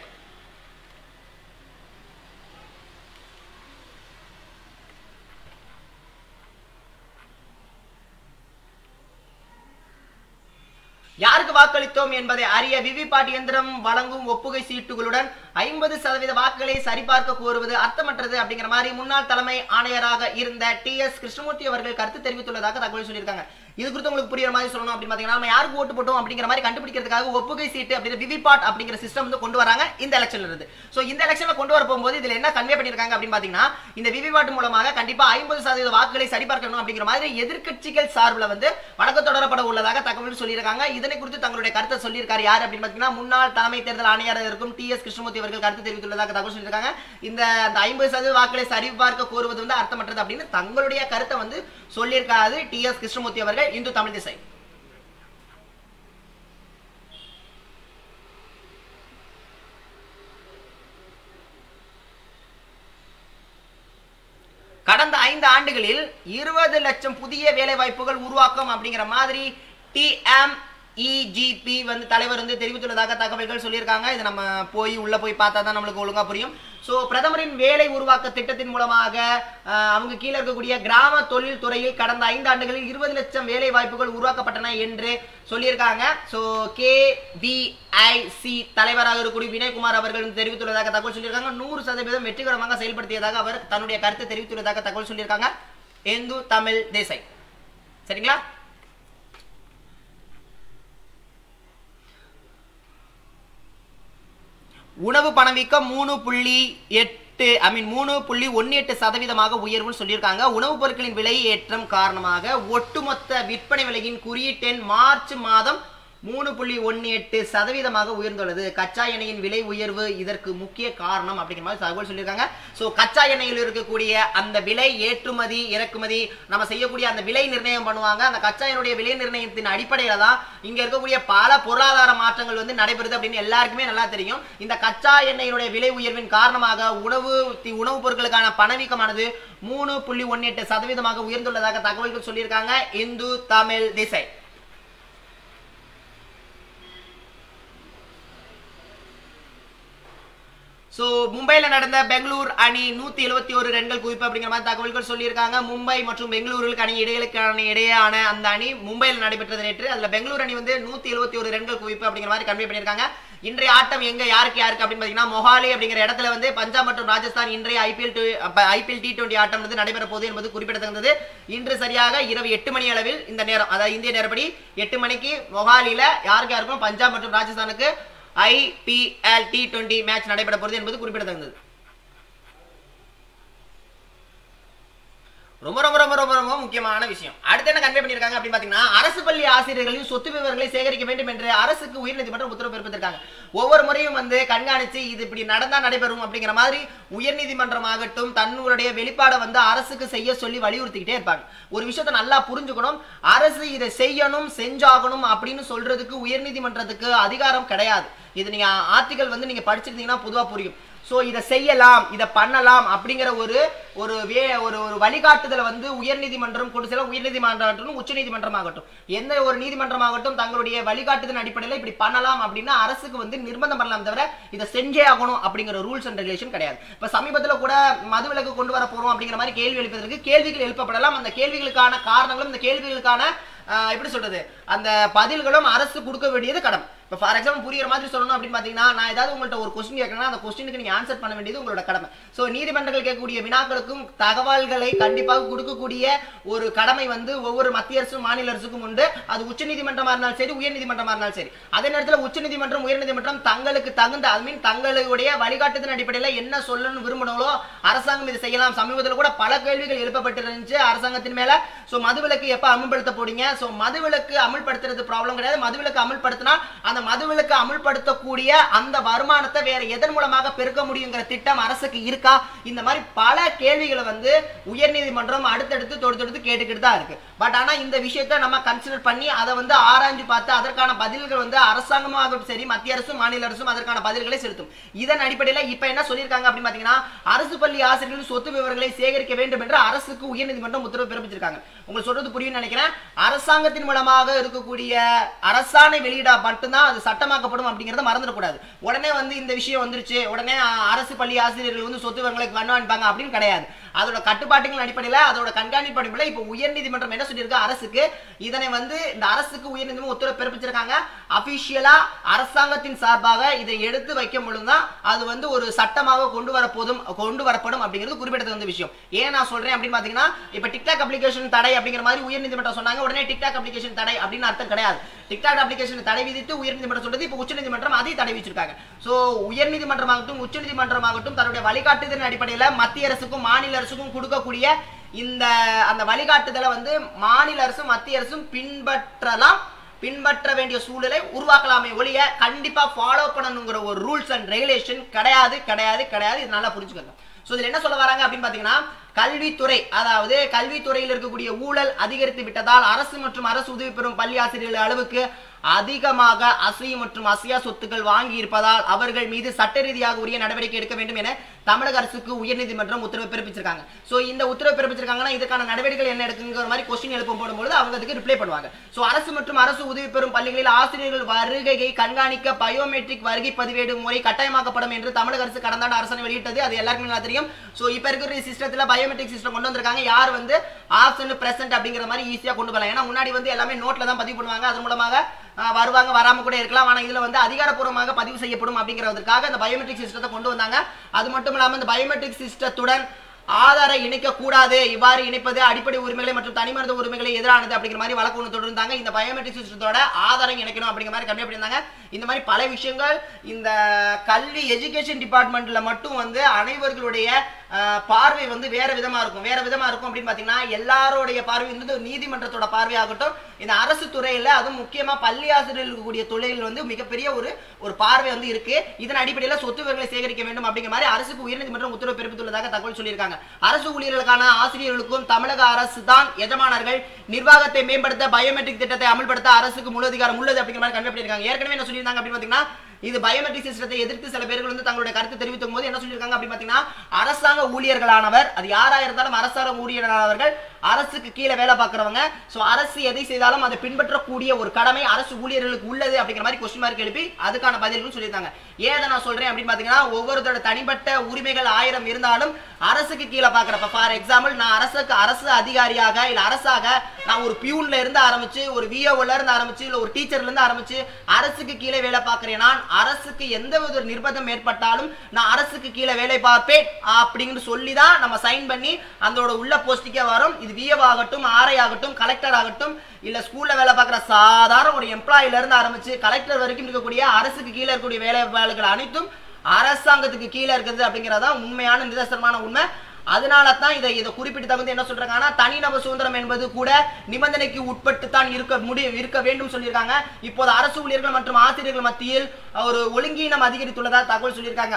Speaker 1: யாருக்கு வாக்களித்தோம் என்பதை அறிய விவிபாட் இயந்திரம் வழங்கும் ஒப்புகை சீட்டுகளுடன் ஐம்பது சதவீத வாக்குகளை சரிபார்க்க கோருவது அர்த்தமற்றது அப்படிங்கிற மாதிரி முன்னாள் தலைமை ஆணையராக இருந்த டி எஸ் கிருஷ்ணமூர்த்தி அவர்கள் கருத்து தெரிவித்துள்ளதாக தகவல் சொல்லியிருக்காங்க இது குறித்து உங்களுக்கு புரியுற மாதிரி சொல்லணும் அப்படின்னு பாத்தீங்கன்னா நம்ம யாருக்கு ஓட்டு போட்டோம் அப்படிங்கிற மாதிரி கண்டுபிடிக்கிறதுக்காக ஒப்புகை சீட்டு அப்படிங்கிற விவிபாட் அப்படிங்கிற சிஸ்டம் வந்து கொண்டு வராங்க இந்த எலெக்ஷன்ல இருந்து சோ இந்த எலெக்ஷன்ல கொண்டு வர போகும்போது இதுல என்ன கன்வே பண்ணிருக்காங்க அப்படின்னு பாத்தீங்கன்னா இந்த விவிபாட் மூலமாக கண்டிப்பா ஐம்பது சதவீத வாக்குகளை சரிபார்க்கணும் அப்படிங்கிற மாதிரி எதிர்க்கட்சிகள் சார்பில் வந்து வழக்கு தொடரப்பட உள்ளதாக தகவல் சொல்லியிருக்காங்க இதனை குறித்து தங்களுடைய கருத்தை சொல்லியிருக்காரு யார் அப்படின்னு பாத்தீங்கன்னா முன்னாள் தலைமை தேர்தல் ஆணையராக இருக்கும் டி எஸ் கிருஷ்ணமூர்த்தி அவர்கள் கருத்து தெரிவித்துள்ளதாக தகவல் சொல்லியிருக்காங்க இந்த அந்த ஐம்பது சதவீத வாக்குகளை சரிபார்க்க கோருவது வந்து அர்த்தமற்றது அப்படின்னு தங்களுடைய கருத்தை வந்து சொல்லியிருக்காரு டி எஸ் கிருஷ்ணமூர்த்தி அவர்கள் இந்து தமிழ் திசை கடந்த ஐந்து ஆண்டுகளில் இருபது லட்சம் புதிய வேலை வாய்ப்புகள் உருவாக்கம் அப்படிங்கிற மாதிரி டிஎம் இஜிபி வந்து தலைவர் வந்து தெரிவித்துள்ளதாக தகவல்கள் சொல்லியிருக்காங்க இது நம்ம போய் உள்ள போய் பார்த்தா தான் நம்மளுக்கு ஒழுங்கா புரியும் ஸோ பிரதமரின் வேலை உருவாக்க திட்டத்தின் மூலமாக அஹ், அவங்க கீழே இருக்கக்கூடிய கிராம தொழில் துறையில் கடந்த ஐந்து ஆண்டுகளில் இருபது லட்சம் வேலை வாய்ப்புகள் உருவாக்கப்பட்டன என்று சொல்லியிருக்காங்க ஸோ கே சி தலைவராக இருக்கக்கூடிய வினய்குமார் அவர்கள் வந்து தெரிவித்துள்ளதாக தகவல் சொல்லியிருக்காங்க நூறு சதவீதம் வெற்றிகரமாக செயல்படுத்தியதாக அவர் தன்னுடைய கருத்தை தெரிவித்துள்ளதாக தகவல் சொல்லியிருக்காங்க இந்து தமிழ் தேசை சரிங்களா உணவு பணவீக்கம் மூணு புள்ளி எட்டு ஐ மீன் மூணு புள்ளி ஒன்று எட்டு சதவீதமாக உயர்வுன்னு சொல்லியிருக்காங்க உணவுப் பொருட்களின் விலை ஏற்றம் காரணமாக ஒட்டுமொத்த விற்பனை விலையின் குறியீட்டெண் மார்ச் மாதம் மூணு புள்ளி ஒன்று எட்டு சதவீதமாக உயர்ந்துள்ளது கச்சா எண்ணெயின் விலை உயர்வு இதற்கு முக்கிய காரணம் அப்படிங்கிற மாதிரி தகவல் சொல்லியிருக்காங்க ஸோ கச்சா எண்ணெயில் இருக்கக்கூடிய அந்த விலை ஏற்றுமதி இறக்குமதி நம்ம செய்யக்கூடிய அந்த விலை நிர்ணயம் பண்ணுவாங்க அந்த கச்சா எண்ணெயுடைய விலை நிர்ணயத்தின் அடிப்படையில தான் இங்க இருக்கக்கூடிய பல பொருளாதார மாற்றங்கள் வந்து நடைபெறுது அப்படின்னு எல்லாருக்குமே நல்லா தெரியும் இந்த கச்சா எண்ணெயினுடைய விலை உயர்வின் காரணமாக உணவு தி- உணவுப் பொருட்களுக்கான பணவீக்கமானது மூணு புள்ளி ஒன்று எட்டு சதவீதமாக உயர்ந்துள்ளதாக தகவல்கள் சொல்லியிருக்காங்க இந்து தமிழ் திசை சோ மும்பைல நடந்த பெங்களூர் அணி நூத்தி எழுபத்தி ஒரு ரன்கள் குவிப்பு அப்படிங்கிற மாதிரி தகவல்கள் சொல்லியிருக்காங்க மும்பை மற்றும் பெங்களூருக்கு அணி இடைகளுக்கான இடையான அந்த அணி மும்பையில் நடைபெற்றது நேற்று அதுல பெங்களூர் அணி வந்து நூத்தி எழுபத்தி ஒரு ரன்கள் குவிப்பு அப்படிங்கிற மாதிரி கன்வே பண்ணியிருக்காங்க இன்றைய ஆட்டம் எங்க யாருக்கு யாருக்கு அப்படின்னு பாத்தீங்கன்னா மொஹாலி அப்படிங்கிற இடத்துல வந்து பஞ்சாப் மற்றும் ராஜஸ்தான் இன்றைய ஐபிஎல் ஐபிஎல் டி டுவெண்டி ஆட்டம் வந்து நடைபெற போகுது என்பது குறிப்பிடத்தக்கது இன்று சரியாக இரவு எட்டு மணி அளவில் இந்த நேரம் அதாவது இந்திய நேரப்படி எட்டு மணிக்கு மொஹாலியில யாருக்கு யாருக்கும் பஞ்சாப் மற்றும் ராஜஸ்தானுக்கு ஐபிஎல் டி டுவெண்டி மேட்ச் நடைபெற போகிறது என்பது குறிப்பிடத்தக்கது ரொம்ப ரொம்ப ரொம்ப ரொம்ப ரொம்ப முக்கியமான விஷயம் அடுத்து என்ன கன்வே பண்ணியிருக்காங்க அப்படின்னு பாத்தீங்கன்னா அரசு பள்ளி ஆசிரியர்களின் சொத்து விவரங்களை சேகரிக்க வேண்டும் என்று அரசுக்கு உயர்நீதிமன்றம் உத்தரவு பிறப்பித்திருக்காங்க ஒவ்வொரு முறையும் வந்து கண்காணிச்சு இது இப்படி நடந்தா நடைபெறும் அப்படிங்கிற மாதிரி உயர்நீதிமன்றமாகட்டும் தன்னுடைய வெளிப்பாடை வந்து அரசுக்கு செய்ய சொல்லி வலியுறுத்திக்கிட்டே இருப்பாங்க ஒரு விஷயத்தை நல்லா புரிஞ்சுக்கணும் அரசு இதை செய்யணும் செஞ்சாகணும் அப்படின்னு சொல்றதுக்கு உயர்நீதிமன்றத்துக்கு அதிகாரம் கிடையாது இது நீங்க ஆர்டிகல் வந்து நீங்க படிச்சிருந்தீங்கன்னா பொதுவா புரியும் சோ இதை செய்யலாம் இதை பண்ணலாம் அப்படிங்கிற ஒரு ஒரு வே ஒரு ஒரு வழிகாட்டுதலை வந்து உயர்நீதிமன்றம் கொண்டு செல்ல உயர்நீதிமன்றம் ஆகட்டும் உச்சநீதிமன்றம் ஆகட்டும் எந்த ஒரு நீதிமன்றமாகட்டும் தங்களுடைய வழிகாட்டுதல் அடிப்படையில் இப்படி பண்ணலாம் அப்படின்னா அரசுக்கு வந்து நிர்பந்தம் பண்ணலாம் தவிர இதை செஞ்சே ஆகணும் அப்படிங்கிற ரூல்ஸ் அண்ட் ரெகுலேஷன் கிடையாது இப்ப சமீபத்துல கூட மதுவிலக்கு கொண்டு வர போறோம் அப்படிங்கிற மாதிரி கேள்வி எழுப்பதற்கு கேள்விகள் எழுப்பப்படலாம் அந்த கேள்விகளுக்கான காரணங்களும் இந்த கேள்விகளுக்கான ஆஹ் எப்படி சொல்றது அந்த பதில்களும் அரசு கொடுக்க வேண்டியது கடன் இப்போ ஃபார் எக்ஸாம்பிள் புரியுற மாதிரி சொல்லணும் அப்படின்னு பார்த்தீங்கன்னா நான் ஏதாவது உங்கள்ட்ட ஒரு கொஸ்டின் கேட்கறேன்னா அந்த கொஸ்டினுக்கு நீங்கள் ஆன்சர் பண்ண வேண்டியது உங்களோட கடமை ஸோ நீதிமன்றங்கள் கேட்கக்கூடிய வினாக்களுக்கும் தகவல்களை கண்டிப்பாக கொடுக்கக்கூடிய ஒரு கடமை வந்து ஒவ்வொரு மத்திய அரசும் மாநில அரசுக்கும் உண்டு அது உச்ச நீதிமன்றமா இருந்தாலும் சரி உயர் நீதிமன்றமா இருந்தாலும் சரி அதே நேரத்தில் உச்ச நீதிமன்றம் உயர் நீதிமன்றம் தங்களுக்கு தகுந்த ஐ மீன் தங்களுடைய வழிகாட்டுதல் அடிப்படையில் என்ன சொல்லணும்னு விரும்பணுங்களோ அரசாங்கம் இது செய்யலாம் சமீபத்தில் கூட பல கேள்விகள் எழுப்பப்பட்டிருந்துச்சு அரசாங்கத்தின் மேல ஸோ மதுவிலக்கு எப்போ அமல்படுத்த போறீங்க ஸோ மதுவிலக்கு அமல்படுத்துறது ப்ராப்ளம் கிடையாது மதுவிலக்கு அமல்படுத்தினா அந்த மதுவிலக்கு அமல்படுத்தக்கூடிய அந்த வருமானத்தை வேற எதன் மூலமாக பெருக்க முடியுங்கிற திட்டம் அரசுக்கு இருக்கா இந்த மாதிரி பல கேள்விகளை வந்து உயர்நீதிமன்றம் அடுத்தடுத்து தொடுத்தடுத்து கேட்டுக்கிட்டு தான் இருக்கு பட் ஆனா இந்த விஷயத்தை நம்ம கன்சிடர் பண்ணி அதை வந்து ஆராய்ஞ்சு பார்த்து அதற்கான பதில்கள் வந்து அரசாங்கமாகட்டும் சரி மத்திய அரசும் மாநில அரசும் அதற்கான பதில்களை செலுத்தும் இதன் அடிப்படையில் இப்ப என்ன சொல்லியிருக்காங்க அப்படின்னு பாத்தீங்கன்னா அரசு பள்ளி ஆசிரியர்கள் சொத்து விவரங்களை சேகரிக்க வேண்டும் என்று அரசுக்கு உயர்நீதிமன்றம் உத்தரவு பிறப்பிச்சிருக்காங்க உங்களுக்கு சொல்றது புரியும் நினைக்கிறேன் அரசாங்கத்தின் மூலமாக இருக்கக்கூடிய அரசாணை வெளியிடா மட்டும்தான் அது சட்டமாக்கப்படும் அப்படிங்கறத மறந்துடக்கூடாது உடனே வந்து இந்த விஷயம் வந்துருச்சு உடனே அஹ், அரசு பள்ளி ஆசிரியர்கள் வந்து சொத்து விவரங்களை கண்காணிப்பாங்க அப்படின்னு கிடையாது அதோட கட்டுப்பாட்டுகள் அடிப்படையில் அதோட கண்காணிப்பு அடிப்படையில் இப்போ உயர்நீதிமன்றம் என்ன சொல்லியிருக்கு அரசுக்கு இதனை வந்து இந்த அரசுக்கு உயர்நீதிமன்றம் உத்தரவு பிறப்பிச்சிருக்காங்க அபிஷியலா அரசாங்கத்தின் சார்பாக இதை எடுத்து வைக்கும் பொழுதுதான் அது வந்து ஒரு சட்டமாக கொண்டு வரப்போதும் கொண்டு வரப்படும் அப்படிங்கிறது குறிப்பிடத்தகுந்த விஷயம் ஏன் நான் சொல்றேன் அப்படின்னு பாத்தீங்கன்னா இப்ப டிக்டாக் அப்ளிகேஷன் தடை அப்படிங்கிற மாதிரி உயர்நீதிமன்றம் சொன்னாங்க உடனே டிக்டாக் அப்ளிகேஷன் தடை அப்படின்னு அர்த்தம் கிடையாது டிக்டாக் அப்ளிகேஷன் தடை விதித்து உயர்நீதிமன்றம் சொல்றது இப்ப உச்சநீதிமன்றம் அதை தடை விதிச்சிருக்காங்க சோ உயர்நீதிமன்றமாகட்டும் உச்சநீதிமன்றமாகட்டும் தன்னுடைய வழிகாட்டுதலின் அடிப்படையில் மத்திய அரசுக்கும் மாநில அரசுக்கும் கொடுக்கக்கூடிய இந்த அந்த வழிகாட்டுதலை வந்து மாநில அரசும் மத்திய அரசும் பின்பற்றலாம் பின்பற்ற வேண்டிய சூழலை உருவாக்கலாமே ஒழிய கண்டிப்பா ஃபாலோ பண்ணணுங்கிற ஒரு ரூல்ஸ் அண்ட் ரெகுலேஷன் கிடையாது கிடையாது கிடையாது இது நல்லா புரிஞ்சுக்கோங்க ஸோ இதில் என்ன சொல்ல வராங்க அப்படின்னு பார்த்தீங்கன்னா கல்வித்துறை அதாவது கல்வித்துறையில் இருக்கக்கூடிய ஊழல் அதிகரித்து விட்டதால் அரசு மற்றும் அரசு உதவி பெறும் பள்ளி ஆசிரியர்கள் அளவுக்கு அதிகமாக அசை மற்றும் அசையா சொத்துக்கள் வாங்கி இருப்பதால் அவர்கள் மீது சட்ட ரீதியாக உரிய நடவடிக்கை எடுக்க வேண்டும் என தமிழக அரசுக்கு உயர்நீதிமன்றம் உத்தரவு பிறப்பிச்சிருக்காங்க சோ இந்த உத்தரவு பிறப்பிச்சிருக்காங்கன்னா இதுக்கான நடவடிக்கைகள் என்ன எடுக்குங்கிற மாதிரி கொஸ்டின் எழுப்பும் போடும்போது அவங்க அதுக்கு ரிப்ளை பண்ணுவாங்க சோ அரசு மற்றும் அரசு உதவி பெறும் பள்ளிகளில் ஆசிரியர்கள் வருகையை கண்காணிக்க பயோமெட்ரிக் வருகை பதிவேடு முறை கட்டாயமாக்கப்படும் என்று தமிழக அரசு கடந்த ஆண்டு அரசாணை வெளியிட்டது அது எல்லாருக்குமே நல்லா தெரியும் சோ இப்ப இருக்கிற சிஸ்டத்துல பயோமெட்ரிக் சிஸ்டம் கொண்டு வந்திருக்காங்க யார் வந்து ஆப்ஷன் பிரசன்ட் அப்படிங்கிற மாதிரி ஈஸியா கொண்டு வரலாம் ஏன்னா முன்னாடி வந்து எல்லாமே நோட்ல தான் பதிவு பண்ணுவாங்க அது மூலமாக ஆஹ், வருவாங்க வராம கூட இருக்கலாம் ஆனா இதுல வந்து அதிகாரப்பூர்வமாக பதிவு செய்யப்படும் அப்படிங்கிறதுக்காக இந்த பயோமெட்ரிக் சிஸ்டத்தை கொண்டு வந்தாங்க அது மட்டும் இல்லாம இந்த பயோமெட்ரிக் சிஸ்டத்துடன் ஆதாரை இணைக்க கூடாது இவ்வாறு இணைப்பது அடிப்படை உரிமைகளை மற்றும் தனிமனித உரிமைகளை எதிரானது அப்படிங்கிற மாதிரி வழக்கு ஒன்று தொடர்ந்தாங்க இந்த பயோமெட்ரிக் சிஸ்டத்தோட ஆதாரம் இணைக்கணும் அப்படிங்கிற மாதிரி கம்மி பண்ணியிருந்தாங்க இந்த மாதிரி பல விஷயங்கள் இந்த கல்வி எஜுகேஷன் டிபார்ட்மெண்ட்ல மட்டும் வந்து அனைவர்களுடைய ஆஹ், பார்வை வந்து வேற விதமா இருக்கும் வேற விதமா இருக்கும் அப்படின்னு பாத்தீங்கன்னா எல்லாருடைய பார்வை வந்து நீதிமன்றத்தோட பார்வையாகட்டும் இந்த அரசு துறையில அதுவும் முக்கியமா பள்ளி ஆசிரியர்களுக்கு கூடிய தொழில் வந்து மிகப்பெரிய ஒரு ஒரு பார்வை வந்து இருக்கு இதன் அடிப்படையில் சொத்து விவரங்களை சேகரிக்க வேண்டும் அப்படிங்கிற மாதிரி அரசுக்கு உயர்நீதிமன்றம் உத்தரவு பிறப்பித்துள்ளதாக தகவல் சொல்லியிருக்காங்க அரசு ஊழியர்களுக்கான ஆசிரியர்களுக்கும் தமிழக அரசு தான் எஜமானர்கள் நிர்வாகத்தை மேம்படுத்த பயோமெட்ரிக் திட்டத்தை அமல்படுத்த அரசுக்கு முழு அதிகாரம் உள்ளது அப்படிங்கிற மாதிரி கன்வே பண்ணியிருக்காங்க ஏற்கனவே என்ன சொல்லியிருந்தாங்க அப்படின்னு பாத்தீங்கன்னா இது பயோமெட்ரிக் சிஸ்டத்தை எதிர்த்து சில பேர்கள் வந்து தங்களுடைய கருத்து தெரிவித்தும் போது என்ன சொல்லியிருக்காங்க அப்படின்னு பாத்தீங்கன்னா அரசாங்க ஊழியர்களானவர் அது யாரா இருந்தாலும் அரசாங்க ஊழியர்களானவர்கள் அரசுக்கு கீழே வேலை பார்க்கறவங்க சோ அரசு எதை செய்தாலும் அதை பின்பற்றக்கூடிய ஒரு கடமை அரசு ஊழியர்களுக்கு உள்ளது அப்படிங்கிற மாதிரி கொஸ்டின் மார்க் எழுப்பி அதுக்கான பதில்கள் சொல்லியிருந்தாங்க ஏதை நான் சொல்றேன் அப்படின்னு பாத்தீங்கன்னா ஒவ்வொருத்தரோட தனிப்பட்ட உரிமைகள் ஆயிரம் இருந்தாலும் அரசுக்கு கீழே பார்க்கறப்ப ஃபார் எக்ஸாம்பிள் நான் அரசுக்கு அரசு அதிகாரியாக இல்ல அரசாக நான் ஒரு பியூன்ல இருந்து ஆரம்பிச்சு ஒரு விஓல இருந்து ஆரம்பிச்சு இல்ல ஒரு டீச்சர்ல இருந்து ஆரம்பிச்சு அரசுக்கு கீழே வேலை பார்க்கிறேன் நான் அரசுக்கு எந்த ஒரு நிர்பந்தம் ஏற்பட்டாலும் நான் அரசுக்கு கீழே வேலை பார்ப்பேன் அப்படின்னு சொல்லி தான் நம்ம சைன் பண்ணி அதோட உள்ள போஸ்டிக்கே வரும் இது விஏ ஆகட்டும் ஆர்ஐ ஆகட்டும் கலெக்டர் ஆகட்டும் இல்ல ஸ்கூல்ல வேலை பார்க்குற சாதாரண ஒரு எம்ப்ளாயில இருந்து ஆரம்பிச்சு கலெக்டர் வரைக்கும் இருக்கக்கூடிய அரசுக்கு கீழே இருக்கக்கூடிய வேலைவாய்ப்புகள் அனைத்தும் அரசாங்கத்துக்கு கீழே இருக்குது அப்படிங்கறதான் உண்மையான நிதர்சனமான உண்மை அதனால தான் இதை இதை குறிப்பிட்டு தகுந்து என்ன சொல்றாங்க ஆனா தனிநபர் சுதந்திரம் என்பது கூட நிபந்தனைக்கு உட்பட்டு தான் இருக்க முடியும் இருக்க வேண்டும் சொல்லியிருக்காங்க இப்போது அரசு ஊழியர்கள் மற்றும் ஆசிரியர்கள் மத்தியில் ஒரு ஒழுங்கீனம் அதிகரித்துள்ளதா தகவல் சொல்லியிருக்காங்க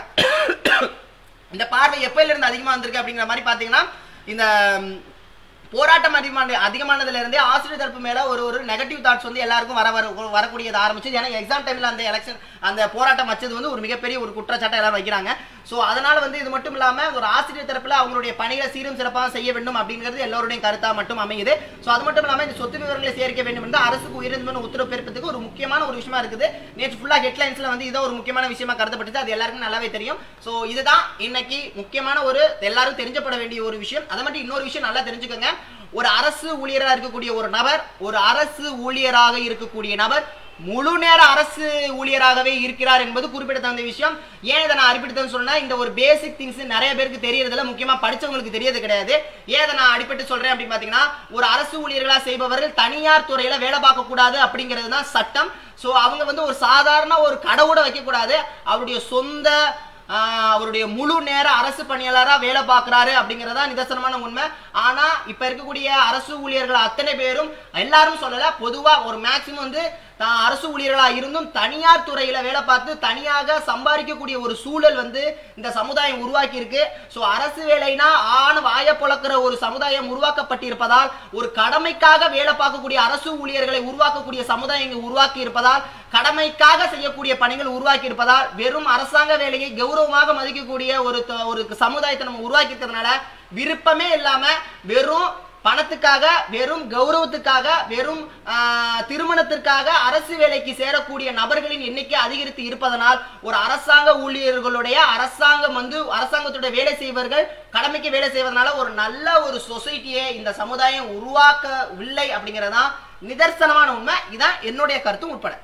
Speaker 1: இந்த பார்வை எப்பயில இருந்து அதிகமா வந்திருக்கு அப்படிங்கிற மாதிரி பாத்தீங்கன்னா இந்த ம், போராட்டம் அதிகமான அதிகமானதுல இருந்தே ஆசிரியர் தரப்பு மேல ஒரு ஒரு நெகட்டிவ் தாட்ஸ் வந்து எல்லாருக்கும் வர வர வரக்கூடியது ஆரம்பிச்சு ஏன்னா எக்ஸாம் டைம்ல அந்த எலெக்ஷன் அந்த போராட்டம் வச்சது வந்து ஒரு மிகப்பெரிய ஒரு குற்றச்சாட்டை எல்லாரும் வைக்கிறாங்க சோ அதனால வந்து இது மட்டும் இல்லாம ஒரு ஆசிரியர் தரப்புல அவங்களுடைய பணிகளை சீரும் சிறப்பாக செய்ய வேண்டும் அப்படிங்கிறது எல்லோருடைய கருத்தா மட்டும் அமையுது சோ அது மட்டும் இல்லாம இந்த சொத்து விவரங்களை சேர்க்க வேண்டும் என்று அரசுக்கு உயர்நீதிமன்றம் உத்தரவு பிறப்பதுக்கு ஒரு முக்கியமான ஒரு விஷயமா இருக்குது நேற்று ஃபுல்லா ஹெட்லைன்ஸ்ல வந்து இதோ ஒரு முக்கியமான விஷயமா கருதப்பட்டது அது எல்லாருக்கும் நல்லாவே தெரியும் சோ இதுதான் இன்னைக்கு முக்கியமான ஒரு எல்லாரும் தெரிஞ்சப்பட வேண்டிய ஒரு விஷயம் அதை மட்டும் இன்னொரு விஷயம் நல்லா தெரிஞ்சுக்கோங்க ஒரு அரசு ஊழியராக இருக்கக்கூடிய ஒரு நபர் ஒரு அரசு ஊழியராக இருக்கக்கூடிய நபர் முழு நேர அரசு ஊழியராகவே இருக்கிறார் என்பது குறிப்பிடத்தகுந்த விஷயம் ஏன் இதை நான் அடிப்பிட்டு சொன்னா இந்த ஒரு பேசிக் திங்ஸ் நிறைய பேருக்கு தெரியறதுல முக்கியமா படிச்சவங்களுக்கு தெரியறது கிடையாது ஏன் இதை நான் அடிப்பட்டு சொல்றேன் அப்படின்னு பாத்தீங்கன்னா ஒரு அரசு ஊழியர்களா செய்பவர்கள் தனியார் துறையில வேலை பார்க்க கூடாது அப்படிங்கிறது தான் சட்டம் சோ அவங்க வந்து ஒரு சாதாரண ஒரு கடவுட வைக்க கூடாது அவருடைய சொந்த ஆஹ் அவருடைய முழு நேர அரசு பணியாளராக வேலை பார்க்குறாரு அப்படிங்கிறதா நிதர்சனமான உண்மை ஆனா இப்ப இருக்கக்கூடிய அரசு ஊழியர்கள் அத்தனை பேரும் எல்லாரும் சொல்லல பொதுவா ஒரு மேக்சிமம் வந்து தான் அரசு ஊழியர்களா இருந்தும் தனியார் துறையில வேலை பார்த்து தனியாக சம்பாதிக்கக்கூடிய ஒரு சூழல் வந்து இந்த சமுதாயம் உருவாக்கி இருக்கு ஸோ அரசு வேலைனா ஆண் வாய பொழக்கிற ஒரு சமுதாயம் உருவாக்கப்பட்டிருப்பதால் ஒரு கடமைக்காக வேலை பார்க்கக்கூடிய அரசு ஊழியர்களை உருவாக்கக்கூடிய சமுதாயம் இங்கு உருவாக்கி இருப்பதால் கடமைக்காக செய்யக்கூடிய பணிகள் உருவாக்கி இருப்பதால் வெறும் அரசாங்க வேலையை கௌரவமாக மதிக்கக்கூடிய ஒரு த- ஒரு சமுதாயத்தை நம்ம உருவாக்கி இருக்கிறதுனால விருப்பமே இல்லாம வெறும் பணத்துக்காக வெறும் கௌரவத்துக்காக வெறும் ஆஹ், திருமணத்திற்காக அரசு வேலைக்கு சேரக்கூடிய நபர்களின் எண்ணிக்கை அதிகரித்து இருப்பதனால் ஒரு அரசாங்க ஊழியர்களுடைய அரசாங்கம் வந்து அரசாங்கத்துடைய வேலை செய்வர்கள் கடமைக்கு வேலை செய்வதனால ஒரு நல்ல ஒரு சொசைட்டியை இந்த சமுதாயம் உருவாக்கவில்லை அப்படிங்கறதுதான் நிதர்சனமான உண்மை இதான் என்னுடைய கருத்தும் உட்பட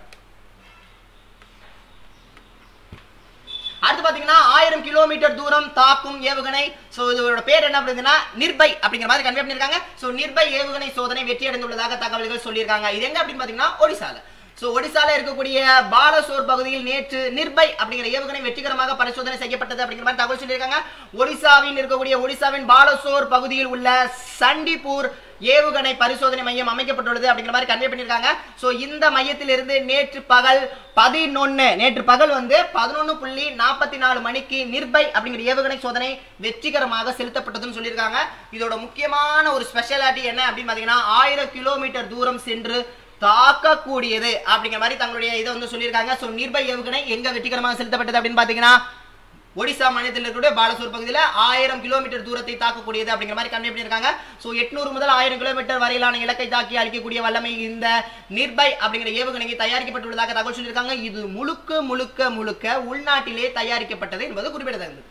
Speaker 1: அடுத்து பாத்தீங்கன்னா ஆயிரம் கிலோமீட்டர் தூரம் தாக்கும் ஏவுகணை சோ இதோட பேர் என்ன அப்படின்னா நிர்பை அப்படிங்கிற மாதிரி கன்வே பண்ணிருக்காங்க சோ நிர்பை ஏவுகணை சோதனை வெற்றி அடைந்துள்ளதாக தகவல்கள் சொல்லியிருக்காங்க இது எங்க அப்படின்னு பாத்தீங்கன்னா ஒடிசால சோ ஒடிசால இருக்கக்கூடிய பாலசோர் பகுதியில் நேற்று நிர்பை அப்படிங்கிற ஏவுகணை வெற்றிகரமாக பரிசோதனை செய்யப்பட்டது அப்படிங்கிற மாதிரி தகவல் சொல்லியிருக்காங்க ஒடிசாவின் இருக்கக்கூடிய ஒடிசாவின் பாலசோர் பகுதியில் உள்ள சண்டிப்பூர் ஏவுகணை பரிசோதனை மையம் அமைக்கப்பட்டுள்ளது அப்படிங்கிற மாதிரி கன்வே பண்ணியிருக்காங்க சோ இந்த மையத்திலிருந்து நேற்று பகல் பதினொன்னு நேற்று பகல் வந்து பதினொன்னு புள்ளி நாற்பத்தி நாலு மணிக்கு நிர்பை அப்படிங்கிற ஏவுகணை சோதனை வெற்றிகரமாக செலுத்தப்பட்டதுன்னு சொல்லியிருக்காங்க இதோட முக்கியமான ஒரு ஸ்பெஷாலிட்டி என்ன அப்படின்னு பாத்தீங்கன்னா ஆயிரம் கிலோமீட்டர் தூரம் சென்று தாக்கக்கூடியது அப்படிங்கிற மாதிரி தங்களுடைய இதை வந்து சொல்லியிருக்காங்க சோ நிர்பை ஏவுகணை எங்க வெற்றிகரமாக செலுத்தப்பட்டது அப்படின்னு பாத்தீங்கன்னா ஒடிசா மாநிலத்தில் இருக்கக்கூடிய பாலசூர் பகுதியில் ஆயிரம் கிலோமீட்டர் தூரத்தை தாக்கக்கூடியது அப்படிங்கிற மாதிரி கன்வே பண்ணியிருக்காங்க ஸோ எட்நூறு முதல் ஆயிரம் கிலோமீட்டர் வரையிலான இலக்கை தாக்கி அளிக்கக்கூடிய வல்லமை இந்த நிர்பை அப்படிங்கிற ஏவுகணைக்கு தயாரிக்கப்பட்டுள்ளதாக தகவல் சொல்லியிருக்காங்க இது முழுக்க முழுக்க முழுக்க உள்நாட்டிலே தயாரிக்கப்பட்டது என்பது குறிப்பிடத்தக்கது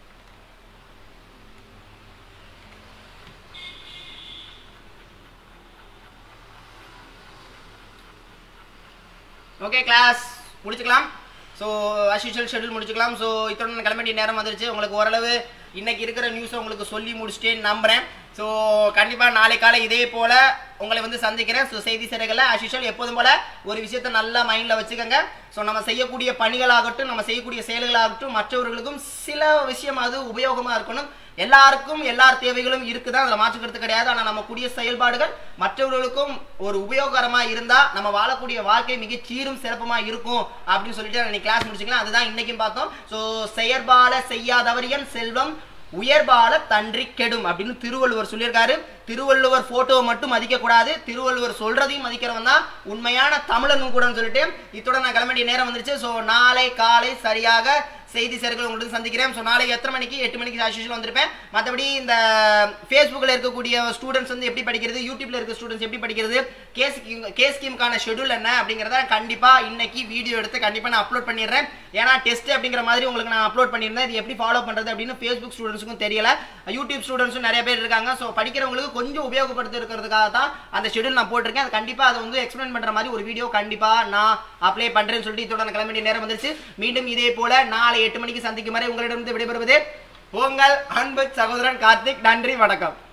Speaker 1: ஓகே கிளாஸ் முடிச்சுக்கலாம் ஸோ அஸ்யூஷுவல் ஷெட்யூல் முடிச்சுக்கலாம் ஸோ இத்துடன் கிளம்ப வேண்டிய நேரம் வந்துருச்சு உங்களுக்கு ஓரளவு இன்னைக்கு இருக்கிற நியூஸை உங்களுக்கு சொல்லி முடிச்சிட்டேன்னு நம்புறேன் ஸோ கண்டிப்பாக நாளை காலை இதே போல உங்களை வந்து சந்திக்கிறேன் ஸோ செய்தி சேரைகளை அஸ்யூஷுவல் எப்போதும் போல ஒரு விஷயத்தை நல்லா மைண்டில் வச்சுக்கோங்க ஸோ நம்ம செய்யக்கூடிய பணிகளாகட்டும் நம்ம செய்யக்கூடிய செயல்களாகட்டும் மற்றவர்களுக்கும் சில விஷயம் அது உபயோகமாக இருக்கணும் எல்லாருக்கும் எல்லார் தேவைகளும் இருக்குதான் அதில் மாற்றுக்கிறது கிடையாது ஆனால் நம்ம கூடிய செயல்பாடுகள் மற்றவர்களுக்கும் ஒரு உபயோகரமா இருந்தா நம்ம வாழக்கூடிய வாழ்க்கை மிக சீரும் சிறப்புமா இருக்கும் அப்படின்னு சொல்லிட்டு இன்னைக்கு கிளாஸ் முடிச்சுக்கலாம் அதுதான் இன்னைக்கும் பார்த்தோம் ஸோ செயற்பால செய்யாதவரியன் செல்வம் உயர்பால தன்றி கெடும் அப்படின்னு திருவள்ளுவர் சொல்லியிருக்காரு திருவள்ளுவர் போட்டோவை மட்டும் மதிக்க கூடாது திருவள்ளுவர் சொல்றதையும் மதிக்கிறவன் தான் உண்மையான தமிழனும் கூட சொல்லிட்டு இத்துடன் நான் கிளம்ப வேண்டிய நேரம் வந்துருச்சு ஸோ நாளை காலை சரியாக செய்தி சேர்கள் உங்களுக்கு சந்திக்கிறேன் ஸோ நாளைக்கு எத்தனை மணிக்கு எட்டு மணிக்கு ஆஷிஷன் வந்திருப்பேன் மற்றபடி இந்த ஃபேஸ்புக்கில் இருக்கக்கூடிய ஸ்டூடெண்ட்ஸ் வந்து எப்படி படிக்கிறது யூடியூப்ல இருக்க ஸ்டூடெண்ட்ஸ் எப்படி படிக்கிறது கேஸ் கேஸ் ஸ்கீமுக்கான ஷெடியூல் என்ன அப்படிங்கிறத கண்டிப்பாக இன்னைக்கு வீடியோ எடுத்து கண்டிப்பாக நான் அப்லோட் பண்ணிடுறேன் ஏன்னா டெஸ்ட் அப்படிங்கிற மாதிரி உங்களுக்கு நான் அப்லோட் பண்ணியிருந்தேன் இது எப்படி ஃபாலோ பண்ணுறது அப்படின்னு ஃபேஸ்புக் ஸ்டூடெண்ட்ஸுக்கும் தெரியல யூடியூப் ஸ்டூடெண்ட்ஸும் நிறைய பேர் இருக்காங்க ஸோ படிக்கிறவங்களுக்கு கொஞ்சம் உபயோகப்படுத்தி இருக்கிறதுக்காக தான் அந்த ஷெடியூல் நான் போட்டிருக்கேன் அது கண்டிப்பாக அதை வந்து எக்ஸ்பிளைன் பண்ணுற மாதிரி ஒரு வீடியோ கண்டிப்பாக நான் அப்ளை பண்ணுறேன்னு சொல்லிட்டு இதோட நான் கிளம்ப வேண்டிய நேரம் வந்துருச்சு மீண்டும் இதே போல நாளை எட்டு மணிக்கு சந்திக்கும் வரை உங்களிடம் விடைபெறுவது உங்கள் அன்பு சகோதரன் கார்த்திக் நன்றி வணக்கம்